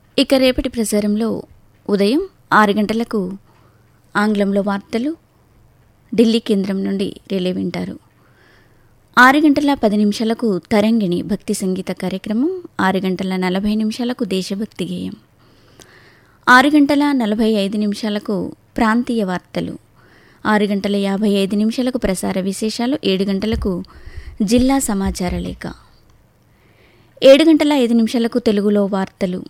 ఇక రేపటి ప్రసారంలో ఉదయం ఆరు గంటలకు ఆంగ్లంలో వార్తలు ఢిల్లీ కేంద్రం నుండి రిలే వింటారు ఆరు గంటల పది నిమిషాలకు తరంగిణి భక్తి సంగీత కార్యక్రమం ఆరు గంటల నలభై నిమిషాలకు దేశభక్తి గేయం ఆరు గంటల నలభై ఐదు నిమిషాలకు ప్రాంతీయ వార్తలు ఆరు గంటల యాభై ఐదు నిమిషాలకు ప్రసార విశేషాలు ఏడు గంటలకు జిల్లా సమాచార లేఖ ఏడు గంటల ఐదు నిమిషాలకు తెలుగులో వార్తలు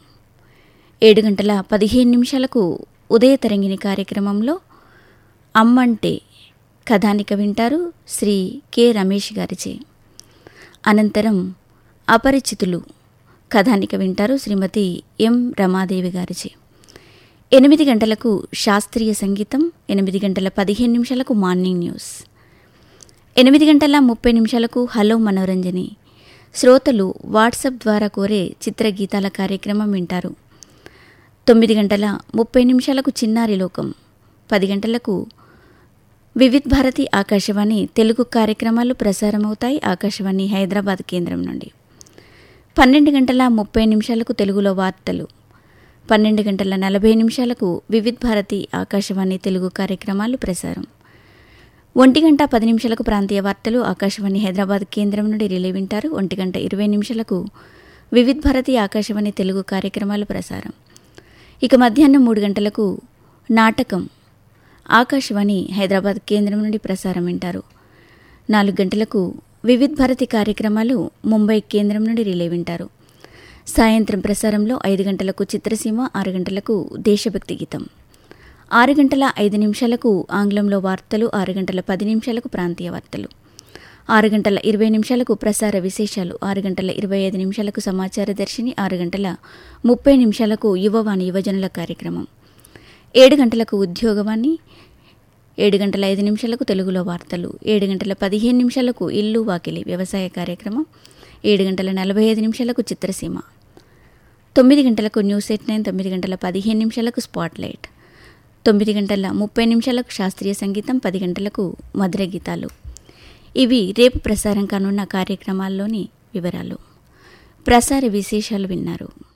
ఏడు గంటల పదిహేను నిమిషాలకు ఉదయ తరంగిణి కార్యక్రమంలో అమ్మంటే కథానిక వింటారు శ్రీ కె రమేష్ గారిచే అనంతరం అపరిచితులు కథానిక వింటారు శ్రీమతి ఎం రమాదేవి గారిచే ఎనిమిది గంటలకు శాస్త్రీయ సంగీతం ఎనిమిది గంటల పదిహేను నిమిషాలకు మార్నింగ్ న్యూస్ ఎనిమిది గంటల ముప్పై నిమిషాలకు హలో మనోరంజని శ్రోతలు వాట్సాప్ ద్వారా కోరే చిత్రగీతాల కార్యక్రమం వింటారు తొమ్మిది గంటల ముప్పై నిమిషాలకు చిన్నారి లోకం పది గంటలకు వివిధ్ భారతి ఆకాశవాణి తెలుగు కార్యక్రమాలు ప్రసారమవుతాయి ఆకాశవాణి హైదరాబాద్ కేంద్రం నుండి పన్నెండు గంటల ముప్పై నిమిషాలకు తెలుగులో వార్తలు పన్నెండు గంటల నలభై నిమిషాలకు వివిధ్ భారతి ఆకాశవాణి తెలుగు కార్యక్రమాలు ప్రసారం ఒంటి గంట పది నిమిషాలకు ప్రాంతీయ వార్తలు ఆకాశవాణి హైదరాబాద్ కేంద్రం నుండి రిలే వింటారు ఒంటి గంట ఇరవై నిమిషాలకు వివిధ్ భారతి ఆకాశవాణి తెలుగు కార్యక్రమాలు ప్రసారం ఇక మధ్యాహ్నం మూడు గంటలకు నాటకం ఆకాశవాణి హైదరాబాద్ కేంద్రం నుండి ప్రసారం వింటారు నాలుగు గంటలకు వివిధ్ భారతి కార్యక్రమాలు ముంబై కేంద్రం నుండి రిలే వింటారు సాయంత్రం ప్రసారంలో ఐదు గంటలకు చిత్రసీమ ఆరు గంటలకు దేశభక్తి గీతం ఆరు గంటల ఐదు నిమిషాలకు ఆంగ్లంలో వార్తలు ఆరు గంటల పది నిమిషాలకు ప్రాంతీయ వార్తలు ఆరు గంటల ఇరవై నిమిషాలకు ప్రసార విశేషాలు ఆరు గంటల ఇరవై ఐదు నిమిషాలకు సమాచార దర్శిని ఆరు గంటల ముప్పై నిమిషాలకు యువవాణి యువజనుల కార్యక్రమం ఏడు గంటలకు ఉద్యోగవాణి ఏడు గంటల ఐదు నిమిషాలకు తెలుగులో వార్తలు ఏడు గంటల పదిహేను నిమిషాలకు ఇల్లు వాకిలి వ్యవసాయ కార్యక్రమం ఏడు గంటల నలభై ఐదు నిమిషాలకు చిత్రసీమ తొమ్మిది గంటలకు న్యూస్ ఎయిట్ నైన్ తొమ్మిది గంటల పదిహేను నిమిషాలకు స్పాట్ లైట్ తొమ్మిది గంటల ముప్పై నిమిషాలకు శాస్త్రీయ సంగీతం పది గంటలకు మధుర గీతాలు ఇవి రేపు ప్రసారం కానున్న కార్యక్రమాల్లోని వివరాలు ప్రసార విశేషాలు విన్నారు